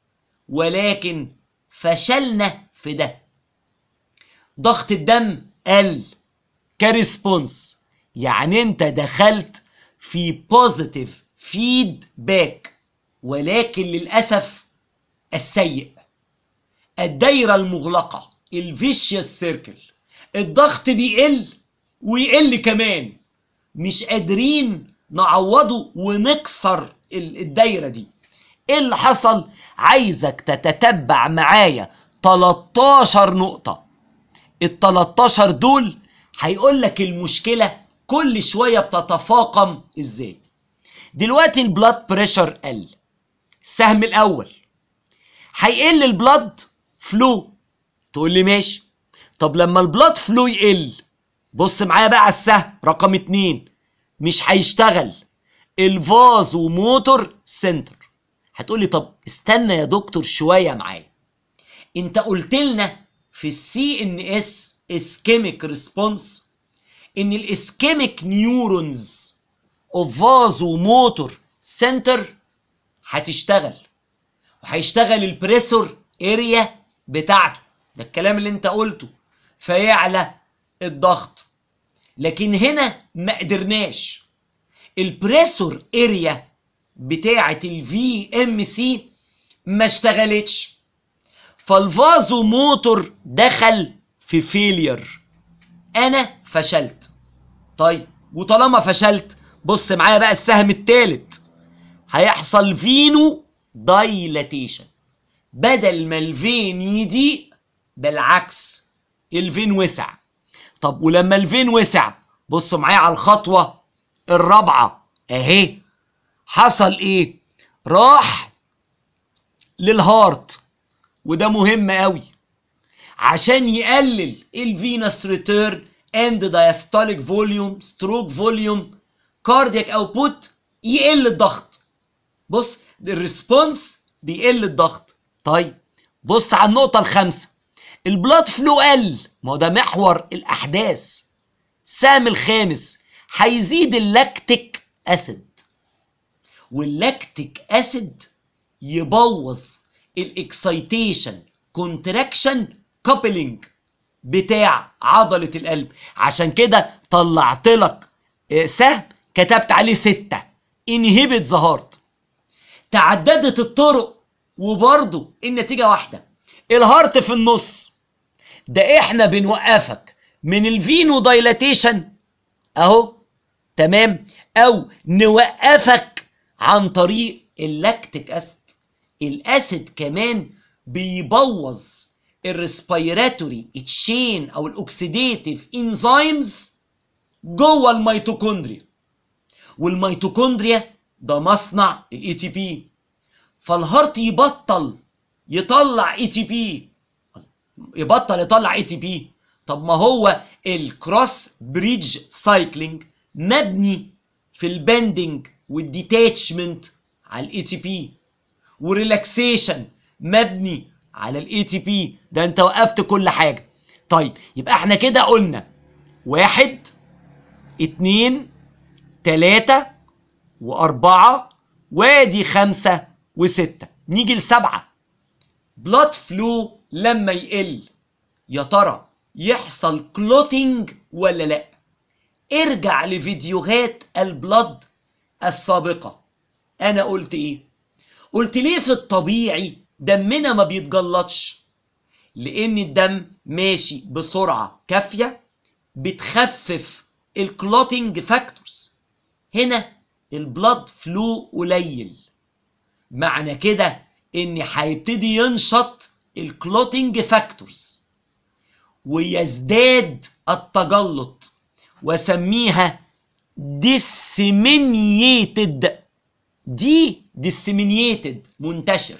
ولكن فشلنا في ده ضغط الدم قل كريسبونس يعني انت دخلت في بوزيتيف فيدباك ولكن للاسف السيء الدايره المغلقه الفيشيوس سيركل الضغط بيقل ويقل كمان مش قادرين نعوضه ونكسر الدايره دي ايه اللي حصل عايزك تتتبع معايا 13 نقطه ال 13 دول هيقول لك المشكله كل شويه بتتفاقم ازاي دلوقتي البلاد بريشر قل السهم الاول هيقل البلاد فلو تقول لي ماشي طب لما البلاد فلو يقل بص معايا بقى على السهم رقم اتنين مش هيشتغل الفازو موتور سنتر هتقول لي طب استنى يا دكتور شويه معايا انت قلت لنا في السي ان اس اسكيميك ريسبونس ان الاسكيميك نيورونز اوف فازو موتور سنتر هتشتغل وهيشتغل البريسور اريا بتاعته ده الكلام اللي انت قلته فيعلى الضغط لكن هنا ما قدرناش البريسور اريا بتاعه الفي ام سي ما اشتغلتش فالفازو موتور دخل في فيلير انا فشلت طيب وطالما فشلت بص معايا بقى السهم التالت هيحصل فينو دايلاتيشن بدل ما الفين يضيق بالعكس الفين وسع طب ولما الفين وسع بصوا معايا على الخطوة الرابعة اهي حصل ايه راح للهارت وده مهم قوي عشان يقلل الفينس ريتيرن اند diastolic فوليوم ستروك فوليوم كاردياك اوتبوت يقل الضغط بص الريسبونس بيقل الضغط طيب بص على النقطة الخامسة البلاد فلو قل ما هو ده محور الأحداث سام الخامس هيزيد اللاكتيك أسيد واللاكتيك أسيد يبوظ الاكسيتيشن كونتراكشن كابلينج بتاع عضلة القلب عشان كده طلعت لك سهم كتبت عليه ستة انهبت ذا هارت تعددت الطرق وبرضه النتيجة واحدة الهارت في النص ده احنا بنوقفك من الفينو دايلاتيشن اهو تمام او نوقفك عن طريق اللاكتيك اسيد الاسيد كمان بيبوظ الريسبيراتوري تشين او الاكسيديتيف انزيمز جوه الميتوكوندريا والميتوكوندريا ده مصنع الاي تي بي فالهارت يبطل يطلع اي تي بي يبطل يطلع اي تي بي طب ما هو الكروس بريدج سايكلينج مبني في البندنج والديتاتشمنت على الاي تي بي وريلاكسيشن مبني على الاي تي بي ده انت وقفت كل حاجه طيب يبقى احنا كده قلنا واحد اتنين تلاتة وأربعة وادي خمسة وستة نيجي لسبعة بلاد فلو لما يقل يا ترى يحصل كلوتينج ولا لا ارجع لفيديوهات البلد السابقة انا قلت ايه قلت ليه في الطبيعي دمنا ما بيتجلطش لان الدم ماشي بسرعه كافيه بتخفف الكلوتنج فاكتورز هنا البلاد فلو قليل معنى كده ان هيبتدي ينشط الكلوتنج فاكتورز ويزداد التجلط وسميها disseminated دي disseminated منتشر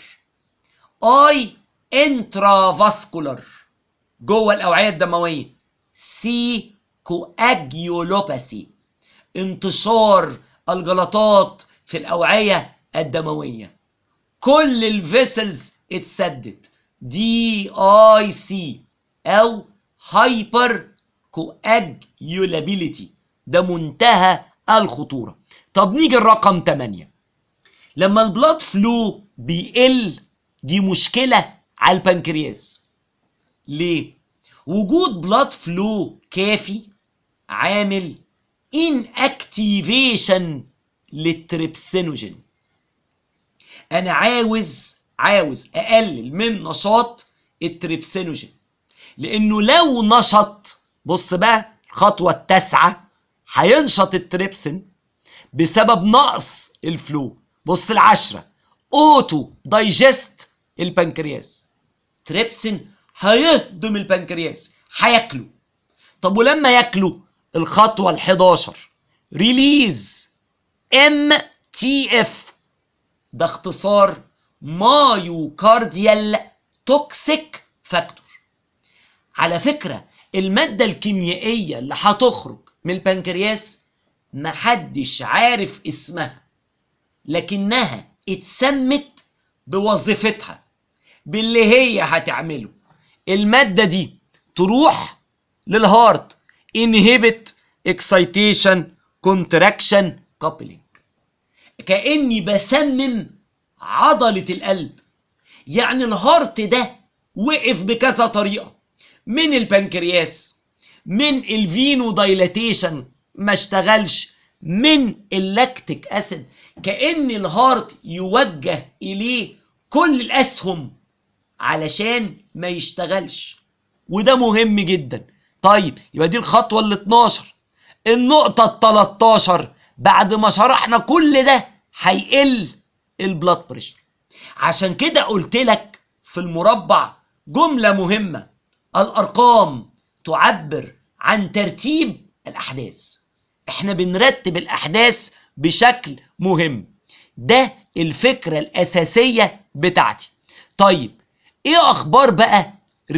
اي intravascular جوه الاوعيه الدمويه سي كواجيولوباسي انتشار الجلطات في الاوعيه الدمويه كل الفيسلز اتسدت دي اي سي او هايبر كواجيولابيليتي ده منتهى الخطوره طب نيجي الرقم 8 لما البلاد فلو بيقل دي مشكله على البنكرياس ليه وجود بلاد فلو كافي عامل ان اكتيفيشن للتريبسينوجين انا عاوز عاوز اقلل من نشاط التريبسينوجين لانه لو نشط بص بقى الخطوه التاسعه هينشط التريبسين بسبب نقص الفلو بص العشرة اوتو دايجست البنكرياس تريبسين هيهضم البنكرياس هياكله طب ولما ياكله الخطوة ال11 ريليز ام تي اف ده اختصار مايوكارديال توكسيك فاكتور على فكرة المادة الكيميائية اللي هتخرج من البنكرياس محدش عارف اسمها لكنها اتسمت بوظيفتها باللي هي هتعمله المادة دي تروح للهارت inhibit excitation contraction coupling كأني بسمم عضلة القلب يعني الهارت ده وقف بكذا طريقة من البنكرياس من الفينو دايلاتيشن ما اشتغلش من اللاكتيك اسيد كأن الهارت يوجه إليه كل الأسهم علشان ما يشتغلش وده مهم جدا طيب يبقى دي الخطوة ال 12 النقطة ال 13 بعد ما شرحنا كل ده هيقل البلاد بريشر عشان كده قلت لك في المربع جملة مهمة الأرقام تعبر عن ترتيب الأحداث احنا بنرتب الأحداث بشكل مهم ده الفكرة الأساسية بتاعتي طيب ايه أخبار بقى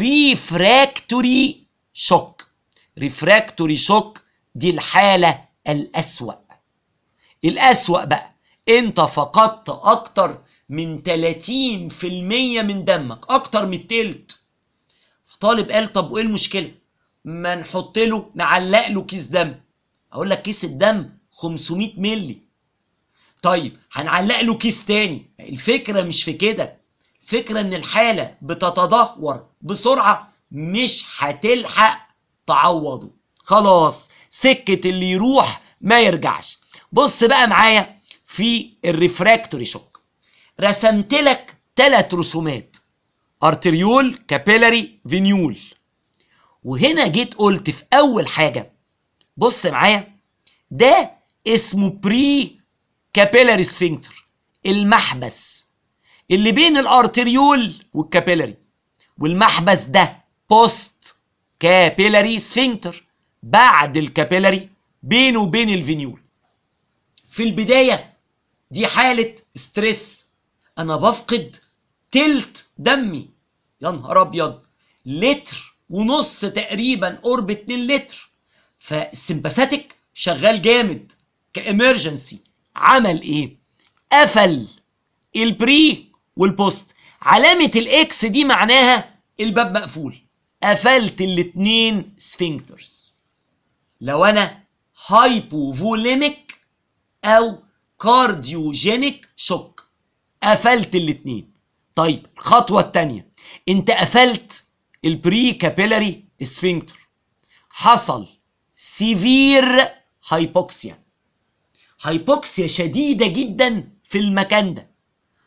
ريفراكتوري شوك ريفراكتوري شوك دي الحالة الأسوأ الأسوأ بقى انت فقدت أكتر من 30% من دمك أكتر من التلت طالب قال طب وايه المشكلة ما نحط له نعلق له كيس دم اقول لك كيس الدم 500 ملي طيب هنعلق له كيس تاني الفكرة مش في كده الفكرة ان الحالة بتتدهور بسرعة مش هتلحق تعوضه خلاص سكة اللي يروح ما يرجعش بص بقى معايا في الريفراكتوري شوك رسمت لك ثلاث رسومات ارتريول كابيلاري فينيول وهنا جيت قلت في اول حاجه بص معايا ده اسمه بري كابيلاري سفنكتر المحبس اللي بين الارتريول والكابيلاري والمحبس ده بوست كابيلاري سفنكتر بعد الكابيلاري بينه وبين الفينيول في البدايه دي حاله ستريس انا بفقد تلت دمي يا نهار ابيض لتر ونص تقريبا قرب 2 لتر فالسمباثيك شغال جامد كامرجنسي عمل ايه قفل البري والبوست علامة الاكس دي معناها الباب مقفول قفلت الاتنين سفنكترز لو انا هايبوفوليميك او كارديوجينيك شوك قفلت الاتنين طيب الخطوة التانية انت قفلت البري كابيلاري سفنكتر حصل سيفير هايبوكسيا هايبوكسيا شديدة جدا في المكان ده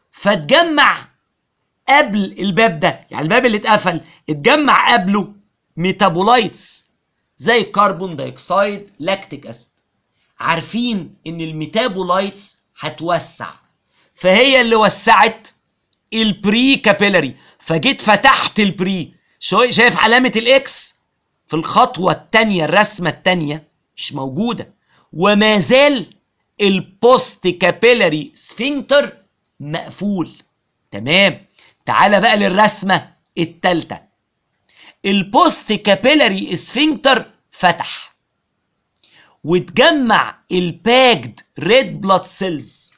فتجمع قبل الباب ده يعني الباب اللي اتقفل اتجمع قبله ميتابولايتس زي الكربون دايوكسيد لاكتيك اسيد عارفين ان الميتابولايتس هتوسع فهي اللي وسعت البري كابيلاري فجيت فتحت البري شو- شايف علامة الاكس في الخطوة التانية الرسمة التانية مش موجودة وما زال البوست كابيلاري سفنكتر مقفول تمام تعالى بقى للرسمة التالتة البوست كابيلاري سفنكتر فتح وتجمع الباكد ريد بلاد سيلز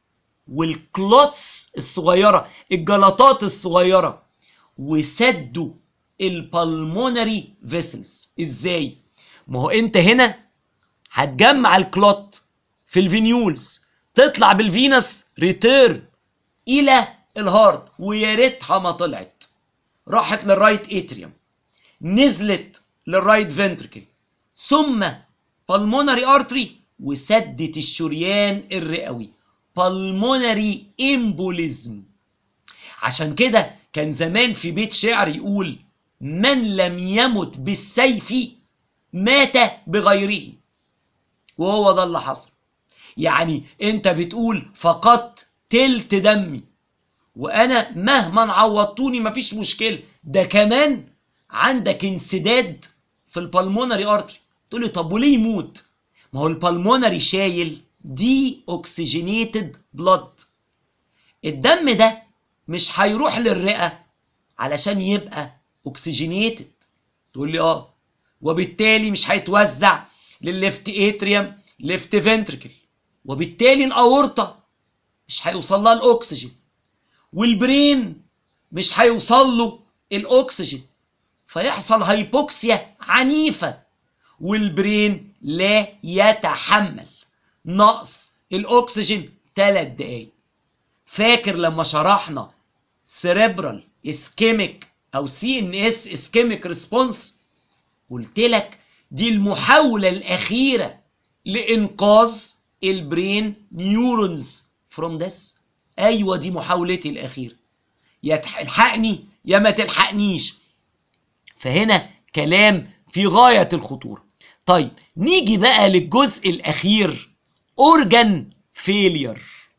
والكلوتس الصغيره الجلطات الصغيره وسدوا البلمونري فيسلز ازاي ما هو انت هنا هتجمع الكلوت في الفينيولز تطلع بالفينس ريتيرن الى الهارت ويا ريتها ما طلعت راحت للرايت اتريوم نزلت للرايت فنتركل ثم بالمونري ارتري وسدت الشريان الرئوي بالمونري امبوليزم عشان كده كان زمان في بيت شعر يقول من لم يمت بالسيف مات بغيره وهو ده اللي حصل يعني انت بتقول فقدت تلت دمي وانا مهما عوضتوني مفيش مشكله ده كمان عندك انسداد في البلمونري ارتري تقول لي طب وليه يموت ما هو البلمونري شايل دي اوكسجينيتد بلاد الدم ده مش هيروح للرئه علشان يبقى اوكسجينيتد تقول لي اه وبالتالي مش هيتوزع للليفت اتريوم ليفت فنتركل وبالتالي الاورطه مش هيوصل لها الاكسجين والبرين مش هيوصل له الاكسجين فيحصل هايبوكسيا عنيفه والبرين لا يتحمل نقص الاكسجين 3 دقايق فاكر لما شرحنا سيريبرال اسكيميك او سي ان اس اسكيميك ريسبونس قلت لك دي المحاوله الاخيره لانقاذ البرين نيورونز فروم ذس ايوه دي محاولتي الاخيره يا تلحقني يا ما تلحقنيش فهنا كلام في غايه الخطوره طيب نيجي بقى للجزء الاخير اورجان فيلير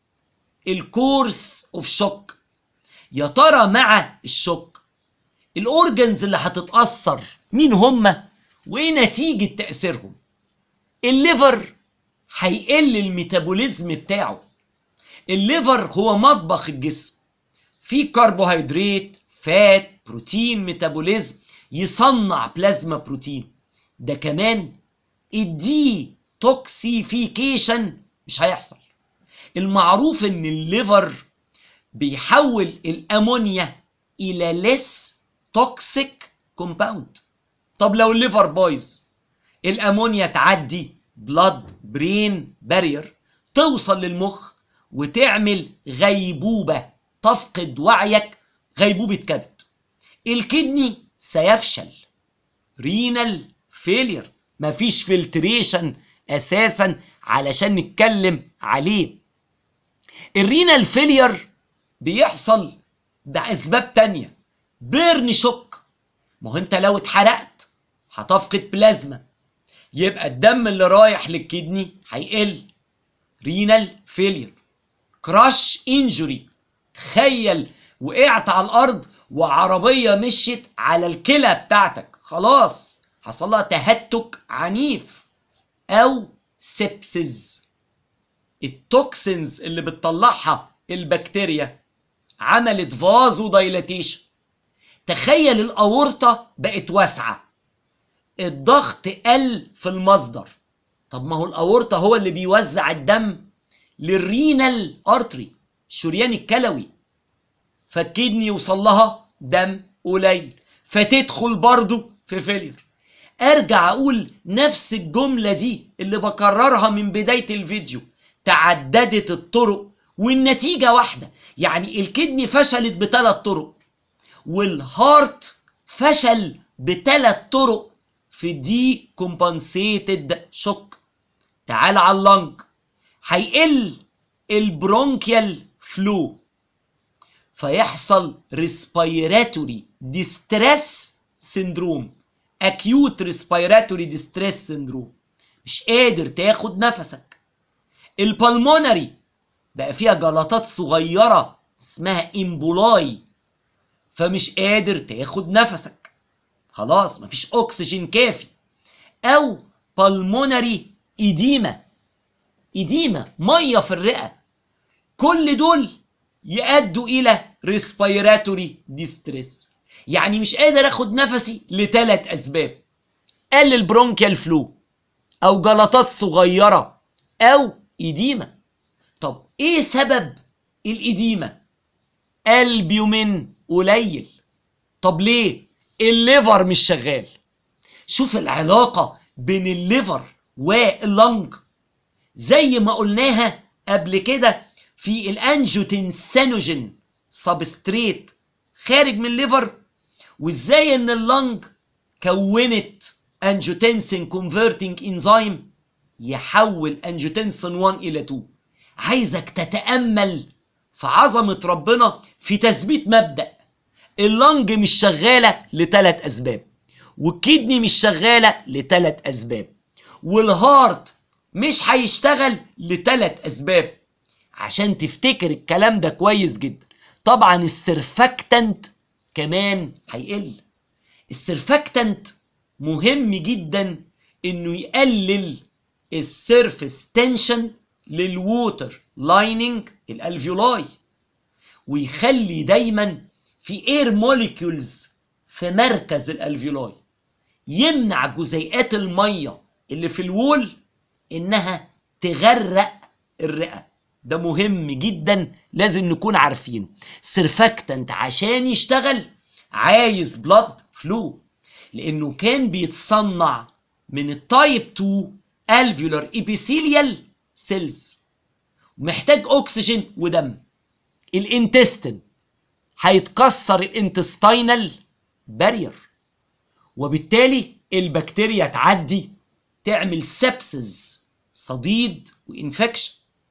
الكورس اوف شوك يا ترى مع الشوك الاورجنز اللي هتتاثر مين هما وايه نتيجه تاثيرهم الليفر هيقل الميتابوليزم بتاعه الليفر هو مطبخ الجسم فيه كربوهيدرات فات بروتين ميتابوليزم يصنع بلازما بروتين ده كمان الدي توكسيفيكيشن مش هيحصل المعروف ان الليفر بيحول الامونيا الى ليس توكسيك كومباوند طب لو الليفر بايظ الامونيا تعدي بلاد برين بارير توصل للمخ وتعمل غيبوبه تفقد وعيك غيبوبه كبد الكدني سيفشل رينال فيلير مفيش فلتريشن اساسا علشان نتكلم عليه الرينال فيلير بيحصل باسباب تانية بيرن شوك ما هو انت لو اتحرقت هتفقد بلازما يبقى الدم اللي رايح للكدني هيقل رينال فيلير كراش انجري تخيل وقعت على الارض وعربيه مشيت على الكلى بتاعتك خلاص حصل لها تهتك عنيف او سبسز التوكسينز اللي بتطلعها البكتيريا عملت فازو دايلاتيشن تخيل الاورطه بقت واسعه الضغط قل في المصدر طب ما هو الاورطه هو اللي بيوزع الدم للرينال ارتري الشريان الكلوي فالكدني يوصل لها دم قليل فتدخل برضه في فيلير ارجع اقول نفس الجمله دي اللي بكررها من بدايه الفيديو تعددت الطرق والنتيجه واحده يعني الكدني فشلت بثلاث طرق والهارت فشل بثلاث طرق في دي كومبنسيتد شوك تعال على اللنج هيقل البرونكيال فلو فيحصل respiratory distress syndrome acute respiratory distress syndrome مش قادر تاخد نفسك البلمونري بقى فيها جلطات صغيرة اسمها امبولاي فمش قادر تاخد نفسك خلاص مفيش اكسجين كافي او بالمونري ايديما ايديما ميه في الرئه كل دول يؤدوا الى ريسبيراتوري ديستريس يعني مش قادر اخد نفسي لثلاث اسباب قلل برونكيال فلو او جلطات صغيره او ايديما طب ايه سبب الايديما البيومين قليل طب ليه الليفر مش شغال شوف العلاقه بين الليفر واللنج زي ما قلناها قبل كده في الانجوتنسينوجين سبستريت خارج من الليفر وازاي ان اللنج كونت انجوتنسين كونفرتنج انزيم يحول انجوتنسين 1 الى 2 عايزك تتامل في عظمه ربنا في تثبيت مبدا اللنج مش شغاله لثلاث اسباب والكدني مش شغاله لثلاث اسباب والهارت مش هيشتغل لثلاث اسباب عشان تفتكر الكلام ده كويس جدا طبعا السرفاكتنت كمان هيقل السرفاكتنت مهم جدا انه يقلل السيرفس تنشن للووتر لايننج الالفيولاي ويخلي دايما في اير موليكيولز في مركز الالفيولاي يمنع جزيئات الميه اللي في الوول انها تغرق الرئه ده مهم جدا لازم نكون عارفينه سيرفاكتنت عشان يشتغل عايز بلاد فلو لانه كان بيتصنع من التايب 2 الفيولار ابيثيليال سيلز محتاج اكسجين ودم الانتستين هيتكسر الانتستينال بارير وبالتالي البكتيريا تعدي تعمل سبسز صديد وانفكشن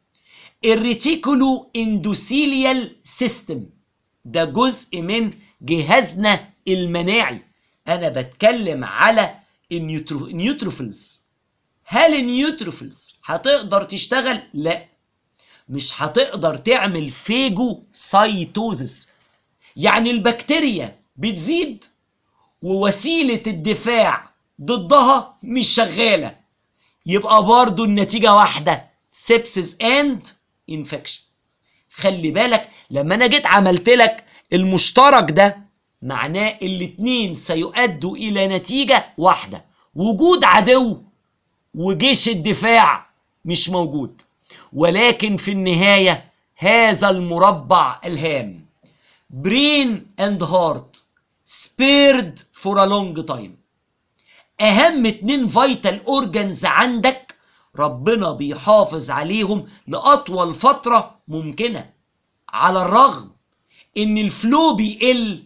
الريتيكولو اندوثيليال سيستم ده جزء من جهازنا المناعي انا بتكلم على النيوتروفيلز هل النيوتروفيلز هتقدر تشتغل لا مش هتقدر تعمل فيجو سايتوزس يعني البكتيريا بتزيد ووسيلة الدفاع ضدها مش شغالة يبقى برضو النتيجة واحدة سيبسس اند انفكشن خلي بالك لما انا جيت عملت لك المشترك ده معناه الاتنين سيؤدوا الى نتيجة واحدة وجود عدو وجيش الدفاع مش موجود ولكن في النهاية هذا المربع الهام برين اند هارت spared for a long time اهم اتنين فيتال اورجانز عندك ربنا بيحافظ عليهم لاطول فتره ممكنه على الرغم ان الفلو بيقل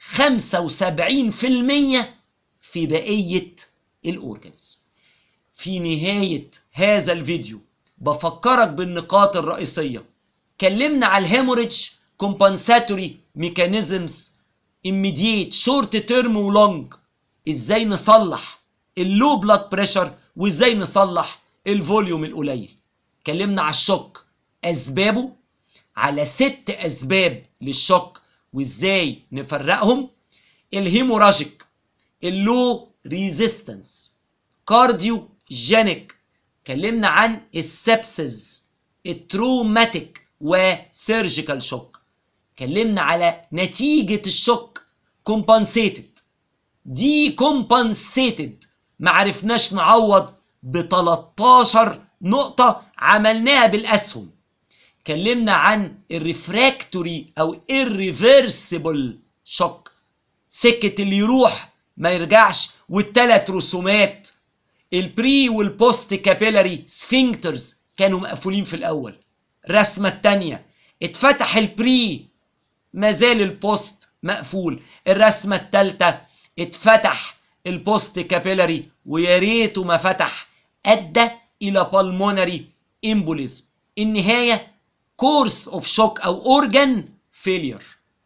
75% في بقيه الاورجانز في نهايه هذا الفيديو بفكرك بالنقاط الرئيسيه اتكلمنا على الهيموريدج كومبنساتوري ميكانيزمز immediate شورت تيرم ولونج ازاي نصلح اللو بلاد بريشر وازاي نصلح الفوليوم القليل اتكلمنا على الشوك اسبابه على ست اسباب للشوك وازاي نفرقهم الهيموراجيك اللو ريزيستنس كارديو جينيك اتكلمنا عن السبسز التروماتيك وسيرجيكال شوك اتكلمنا على نتيجة الشوك كومبنسيتد دي كومبنسيتد معرفناش نعوض ب 13 نقطة عملناها بالأسهم اتكلمنا عن الريفراكتوري أو irreversible شوك سكة اللي يروح ما يرجعش والتلات رسومات البري والبوست كابيلاري سفنكترز كانوا مقفولين في الأول الرسمة التانية اتفتح البري ما زال البوست مقفول الرسمة التالتة اتفتح البوست كابيلاري ويا ريته ما فتح ادى الى بالمونري امبوليزم النهايه كورس اوف شوك او اورجان فيلير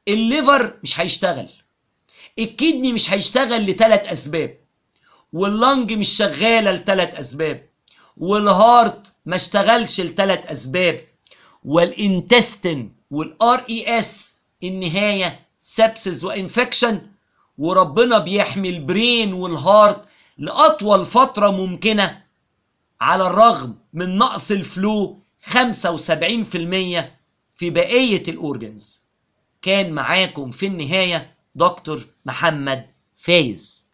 الليفر مش هيشتغل الكدني مش هيشتغل لثلاث اسباب واللنج مش شغاله لثلاث اسباب والهارت ما اشتغلش لثلاث اسباب والانتستين والار اي اس النهايه سبسز وانفكشن وربنا بيحمي البرين والهارت لاطول فتره ممكنه على الرغم من نقص الفلو 75% في بقيه الاورجنز كان معاكم في النهايه دكتور محمد فايز